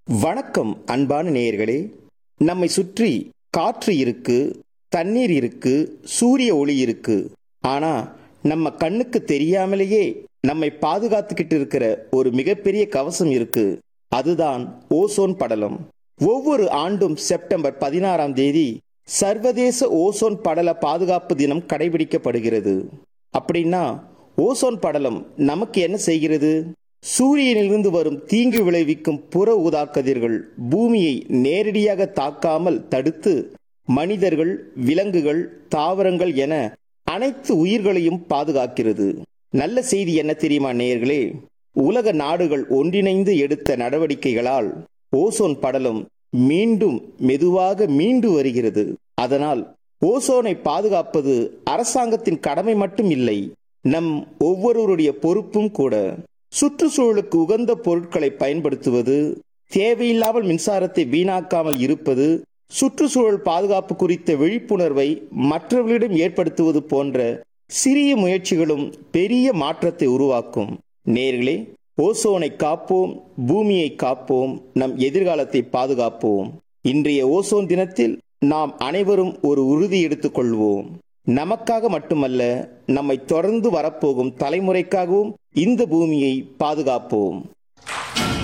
வணக்கம் அன்பான நேயர்களே நம்மை சுற்றி காற்று இருக்கு தண்ணீர் இருக்கு சூரிய ஒளி இருக்கு ஆனா நம்ம கண்ணுக்கு தெரியாமலேயே நம்மை பாதுகாத்துக்கிட்டு இருக்கிற ஒரு மிகப்பெரிய கவசம் இருக்கு அதுதான் ஓசோன் படலம் ஒவ்வொரு ஆண்டும் செப்டம்பர் பதினாறாம் தேதி சர்வதேச ஓசோன் படல பாதுகாப்பு தினம் கடைபிடிக்கப்படுகிறது அப்படின்னா ஓசோன் படலம் நமக்கு என்ன செய்கிறது சூரியனிலிருந்து வரும் தீங்கு விளைவிக்கும் புற ஊதா கதிர்கள் பூமியை நேரடியாக தாக்காமல் தடுத்து மனிதர்கள் விலங்குகள் தாவரங்கள் என அனைத்து உயிர்களையும் பாதுகாக்கிறது நல்ல செய்தி என்ன தெரியுமா நேயர்களே உலக நாடுகள் ஒன்றிணைந்து எடுத்த நடவடிக்கைகளால் ஓசோன் படலம் மீண்டும் மெதுவாக மீண்டு வருகிறது அதனால் ஓசோனை பாதுகாப்பது அரசாங்கத்தின் கடமை மட்டும் இல்லை நம் ஒவ்வொருவருடைய பொறுப்பும் கூட சுற்றுச்சூழலுக்கு உகந்த பொருட்களை பயன்படுத்துவது தேவையில்லாமல் மின்சாரத்தை வீணாக்காமல் இருப்பது சுற்றுச்சூழல் பாதுகாப்பு குறித்த விழிப்புணர்வை மற்றவர்களிடம் ஏற்படுத்துவது போன்ற சிறிய முயற்சிகளும் பெரிய மாற்றத்தை உருவாக்கும் நேர்களே ஓசோனை காப்போம் பூமியை காப்போம் நம் எதிர்காலத்தை பாதுகாப்போம் இன்றைய ஓசோன் தினத்தில் நாம் அனைவரும் ஒரு உறுதி எடுத்துக் கொள்வோம் நமக்காக மட்டுமல்ல நம்மை தொடர்ந்து வரப்போகும் தலைமுறைக்காகவும் இந்த பூமியை பாதுகாப்போம்